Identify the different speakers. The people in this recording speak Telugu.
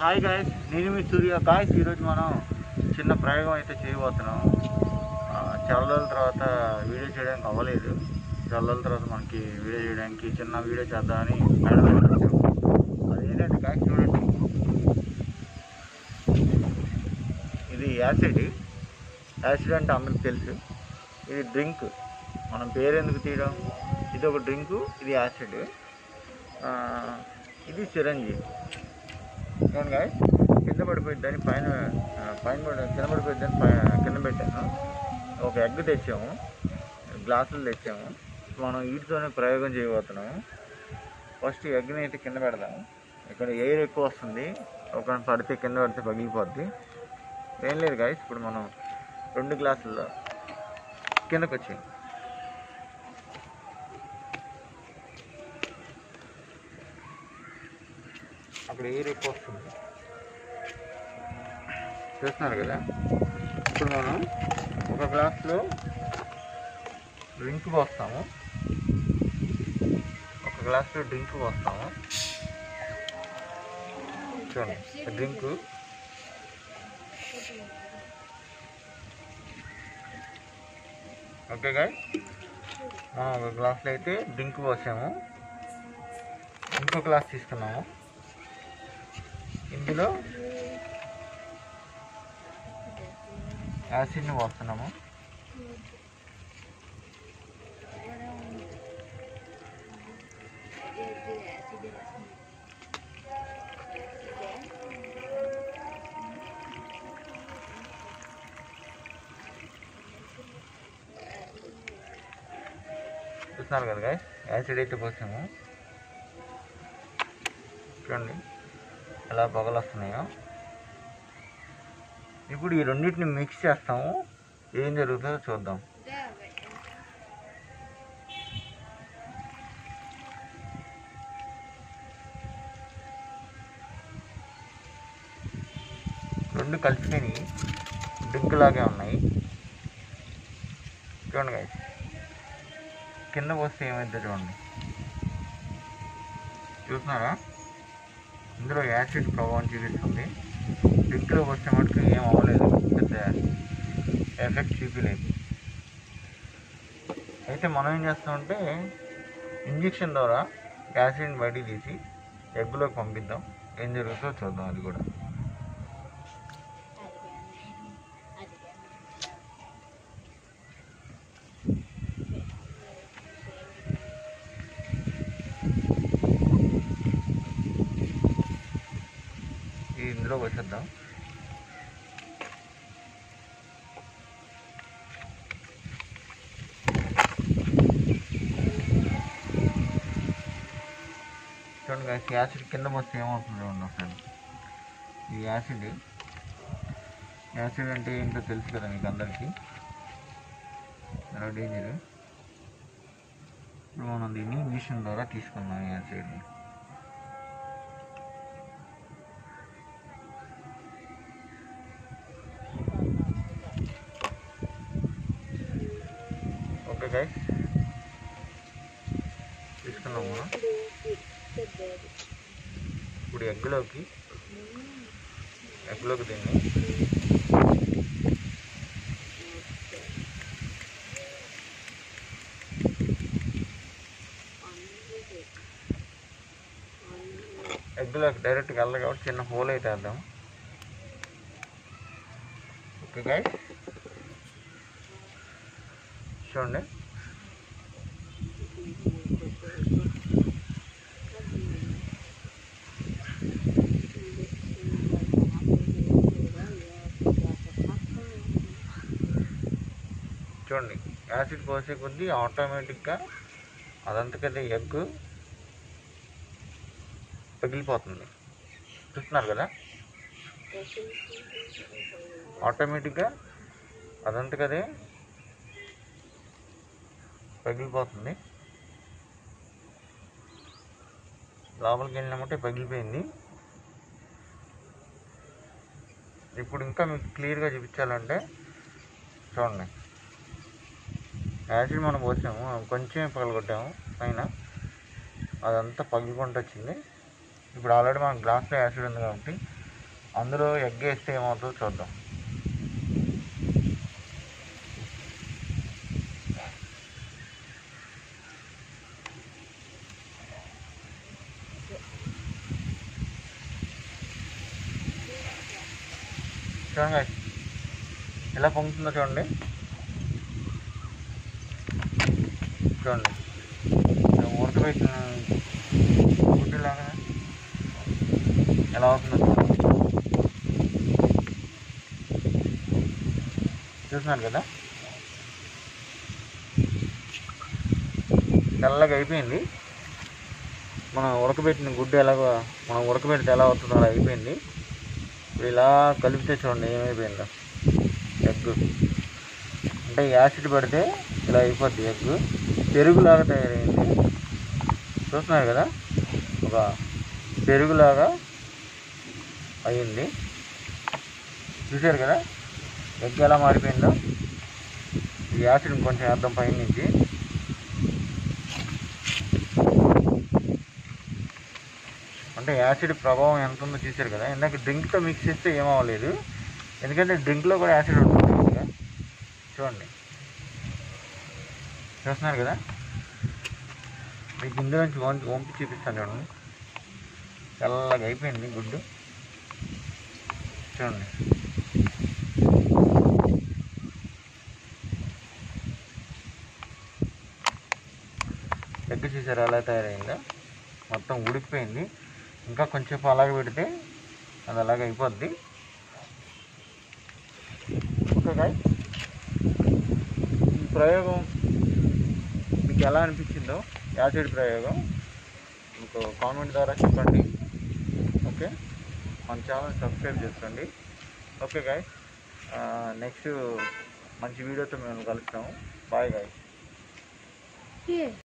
Speaker 1: హాయ్ గాయస్ నేను మీ సూర్య గాయస్ ఈరోజు మనం చిన్న ప్రయోగం అయితే చేయబోతున్నాం ఆ, చాలా రోజుల తర్వాత వీడియో చేయడానికి అవ్వలేదు చాలా రోజుల తర్వాత మనకి వీడియో చేయడానికి చిన్న వీడియో చేద్దామని మేడం దగ్గరికి వచ్చాము అదేంటంటే గాయస్ చూడండి ఇది యాసిడ్ యాసిడ్ అంటే అందరికి తెలుసు ఇది డ్రింక్ మనం పేరు ఎందుకు తీయడం ఇది ఒక డ్రింకు ఇది యాసిడ్ ఆ, ఇది సిరంజి చూడండి గాయస్ కింద పడిపోయిద్దని పైన ఆ, పైన పడి కింద పడిపోయిద్దని పైన కింద పెట్టాను ఒక ఎగ్ తెచ్చాము గ్లాసులు తెచ్చాము మనం వీటితోనే ప్రయోగం చేయబోతున్నాము ఫస్ట్ ఎగ్ని అయితే కింద పెడదాము ఇక్కడ ఎయిర్ ఎక్కువ వస్తుంది ఒక పడితే కింద పడితే పగిలిపోద్ది ఏం లేదు గాయస్ ఇప్పుడు మనం రెండు గ్లాసుల్లో కిందకు వచ్చాయి అక్కడ ఎయిర్ ఎక్కువ వస్తుంది చూస్తున్నారు కదా ఇప్పుడు మనం ఒక గ్లాస్లో డ్రింక్ పోస్తాము ఒక గ్లాస్లో డ్రింక్ పోస్తాము చూడండి డ్రింక్ ఓకే గాయ్ మనం ఒక గ్లాస్లో అయితే డ్రింక్ పోసాము ఇంకో గ్లాస్ తీసుకున్నాము ఇందులో యాసిడ్ని పోస్తున్నాము చూస్తున్నారు కదా guys? యాసిడ్ అయితే పోసాము చూడండి ఎలా పొగలు వస్తున్నాయో ఇప్పుడు ఈ రెండింటిని మిక్స్ చేస్తాము ఏం జరుగుతుందో చూద్దాం రెండు కలిసిపోయి డ్రింక్ లాగే ఉన్నాయి చూడండి guys. కింద పోస్తే ఏమైందో చూడండి చూస్తున్నారా ఇందులో యాసిడ్ ప్రభావం చూపిస్తుంది డ్రింక్లో వస్తే మటుకు ఏం అవ్వలేదు పెద్ద ఎఫెక్ట్ చూపించలేదు అయితే మనం ఏం చేస్తామంటే ఇంజెక్షన్ ద్వారా యాసిడ్ బయటికి తీసి ఎగ్లోకి పంపిద్దాం ఏం జరుగుతుందో చూద్దాం అది కూడా ఇది ఇందులో వచ్చేద్దాం చూడండి guys, ఈ యాసిడ్ కింద వస్తే ఏమవుతుందో చూడండి ఒకసారి ఈ యాసిడ్ యాసిడ్ అంటే ఏంటో తెలుసు కదా మీకు అందరికీ చాలా డేంజర్ ఇప్పుడు మనం దీన్ని మిషన్ ద్వారా తీసుకున్నాం ఈ యాసిడ్ని ఓకే గైస్ తీసుకున్నాము మనం ఇప్పుడు ఎగ్లోకి ఎగ్లోకి దీన్ని ఎగ్లోకి డైరెక్ట్గా వెళ్ళదు కాబట్టి చిన్న హోల్ అయితే వేద్దాం ఓకే గైస్ చూడండి చూడండి యాసిడ్ పోసే కొద్దీ ఆటోమేటిక్గా అదంతకదే ఎగ్ పగిలిపోతుంది చూస్తున్నారు కదా ఆటోమేటిక్గా అదంతకదే పగిలిపోతుంది లోపలికి వెళ్ళినామంటే పగిలిపోయింది ఇప్పుడు ఇంకా మీకు క్లియర్గా చూపించాలంటే చూడండి యాసిడ్ మనం పోసాము కొంచెం పగలగొట్టాము పైన అదంతా పగిలికుంటూ వచ్చింది ఇప్పుడు ఆల్రెడీ మన గ్లాస్లో యాసిడ్ ఉంది కాబట్టి అందులో ఎగ్ వేస్తే ఏమవుతుందో చూద్దాం చూడండి guys. ఎలా పొంగుతుందో చూడండి చూడండి ఇది ఉడకబెట్టిన గుడ్డులాగా ఎలా అవుతుందో చూడండి చూస్తున్నారు కదా తెల్లగా అయిపోయింది మనం ఉడకబెట్టిన గుడ్డు ఎలాగో మనం ఉడకబెడితే ఎలా అవుతుందో అలా అయిపోయింది ఇప్పుడు ఇలా కలిపితే చూడండి ఏమైపోయిందో ఎగ్ అంటే యాసిడ్ పడితే ఇలా అయిపోద్ది ఎగ్ పెరుగులాగా తయారైంది చూస్తున్నారు కదా ఒక పెరుగులాగా అయ్యింది చూసారు కదా ఎగ్ ఎలా మారిపోయిందో ఈ యాసిడ్ కొంచెం వేద్దాం పైన నుంచి అంటే యాసిడ్ ప్రభావం ఎంత ఉందో చూసారు కదా ఇందాక డ్రింక్తో మిక్స్ చేస్తే ఏమవ్వలేదు ఎందుకంటే డ్రింక్లో కూడా యాసిడ్ ఉంటుంది కొద్దిగా. చూడండి చూస్తున్నారు కదా మీకు ఇందులో నుంచి వంపి వంపి చూపిస్తాను చూడండి తెల్లగా అయిపోయింది గుడ్డు చూడండి ఎగ్ చూసారు ఎలా తయారైందో మొత్తం ఉడికిపోయింది ఇంకా కొంచెం అలాగే పెడితే అది అలాగే అయిపోద్ది ఓకే గాయ్ ఈ ప్రయోగం మీకు ఎలా అనిపించిందో యాసిడ్ ప్రయోగం మీకు కామెంట్ ద్వారా చెప్పండి ఓకే మన ఛానల్ సబ్స్క్రైబ్ చేసుకోండి ఓకే గాయ్ నెక్స్ట్ మంచి వీడియోతో మేము కలుస్తాము బాయ్ గాయ్
Speaker 2: Here.